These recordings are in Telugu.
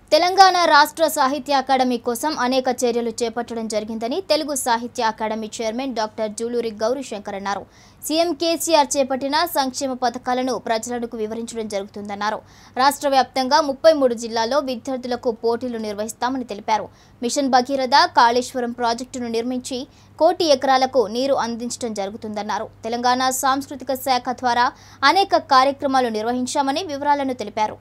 తెలంగాణ రాష్ట్ర సాహిత్య అకాడమీ కోసం అనేక చర్యలు చేపట్టడం జరిగిందని Telugu Sahitya academy chairman doctor Juluri Gaurishankar అన్నారు సీఎం కేసీఆర్ చేపట్టిన సంక్షేమ పథకాలను ప్రజలకు వివరించడం జరుగుతుందన్నారు రాష్ట్ర వ్యాప్తంగా ముప్పై మూడు జిల్లాల్లో విద్యార్థులకు పోటీలు నిర్వహిస్తామని తెలిపారు మిషన్ భగీరథ కాళేశ్వరం ప్రాజెక్టును నిర్మించి కోటి ఎకరాలకు నీరు అందించడం జరుగుతుందన్నారు తెలంగాణ సాంస్కృతిక శాఖ ద్వారా అనేక కార్యక్రమాలు నిర్వహించామని వివరాలను తెలిపారు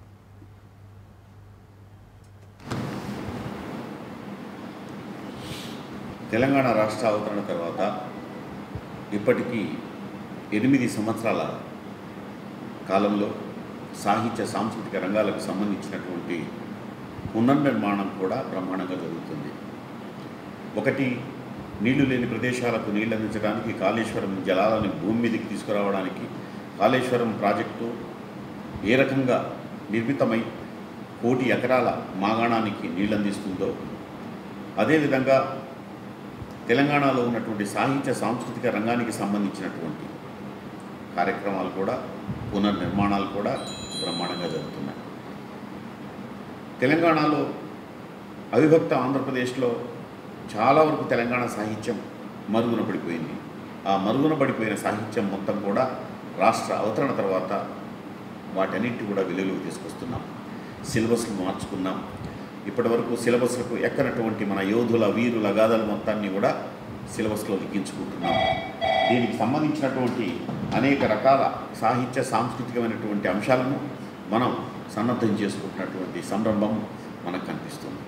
తెలంగాణ రాష్ట్ర అవతరణ తర్వాత ఇప్పటికీ ఎనిమిది సంవత్సరాల కాలంలో సాహిత్య సాంస్కృతిక రంగాలకు సంబంధించినటువంటి పునర్నిర్మాణం కూడా బ్రహ్మాండంగా జరుగుతుంది ఒకటి నీళ్లు లేని ప్రదేశాలకు నీళ్ళు అందించడానికి కాళేశ్వరం జలాలను భూమి మీదకి తీసుకురావడానికి కాళేశ్వరం ప్రాజెక్టు ఏ రకంగా నిర్మితమై కోటి ఎకరాల మాగాణానికి నీళ్ళు అందిస్తుందో అదేవిధంగా తెలంగాణలో ఉన్నటువంటి సాహిత్య సాంస్కృతిక రంగానికి సంబంధించినటువంటి కార్యక్రమాలు కూడా పునర్నిర్మాణాలు కూడా బ్రహ్మాండంగా జరుగుతున్నాయి తెలంగాణలో అవిభక్త ఆంధ్రప్రదేశ్లో చాలా వరకు తెలంగాణ సాహిత్యం మరుగున పడిపోయింది ఆ మరుగున పడిపోయిన సాహిత్యం మొత్తం కూడా రాష్ట్ర అవతరణ తర్వాత వాటన్నిటి కూడా వెలుగులోకి తీసుకొస్తున్నాం సిలబస్లు మార్చుకున్నాం ఇప్పటివరకు సిలబస్లకు ఎక్కనటువంటి మన యోధుల వీరుల గాథల మొత్తాన్ని కూడా సిలబస్లో లిఖించుకుంటున్నాం దీనికి సంబంధించినటువంటి అనేక రకాల సాహిత్య సాంస్కృతికమైనటువంటి అంశాలను మనం సన్నద్ధం చేసుకుంటున్నటువంటి సంరంభం మనకు కనిపిస్తుంది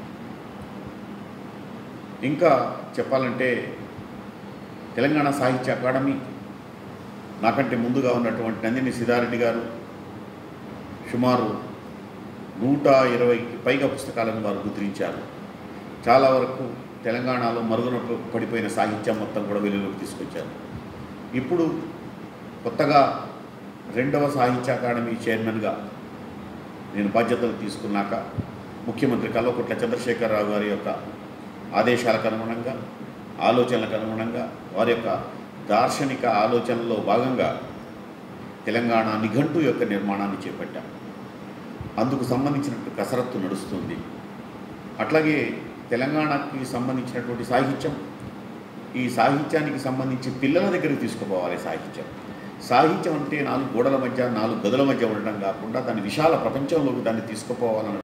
ఇంకా చెప్పాలంటే తెలంగాణ సాహిత్య అకాడమీ నాకంటే ముందుగా ఉన్నటువంటి నందిని సిద్ధారెడ్డి గారు సుమారు నూట ఇరవైకి పైగా పుస్తకాలను వారు ముద్రించారు చాలా వరకు తెలంగాణలో మరుగున పడిపోయిన సాహిత్యం మొత్తం కూడా వెలుగులోకి తీసుకొచ్చారు ఇప్పుడు కొత్తగా రెండవ సాహిత్య అకాడమీ చైర్మన్గా నేను బాధ్యతలు తీసుకున్నాక ముఖ్యమంత్రి కల్వకుట్ల చంద్రశేఖరరావు గారి యొక్క ఆదేశాలకు అనుగుణంగా ఆలోచనలకు అనుగుణంగా వారి యొక్క దార్శనిక ఆలోచనలో భాగంగా తెలంగాణ నిఘంటు యొక్క నిర్మాణాన్ని చేపట్టాం అందుకు సంబంధించినటువంటి కసరత్తు నడుస్తుంది అట్లాగే తెలంగాణకి సంబంధించినటువంటి సాహిత్యం ఈ సాహిత్యానికి సంబంధించి పిల్లల దగ్గరికి తీసుకుపోవాలి సాహిత్యం సాహిత్యం అంటే నాలుగు గోడల మధ్య నాలుగు గదుల మధ్య ఉండడం కాకుండా దాని విశాల ప్రపంచంలోకి దాన్ని తీసుకుపోవాలన్న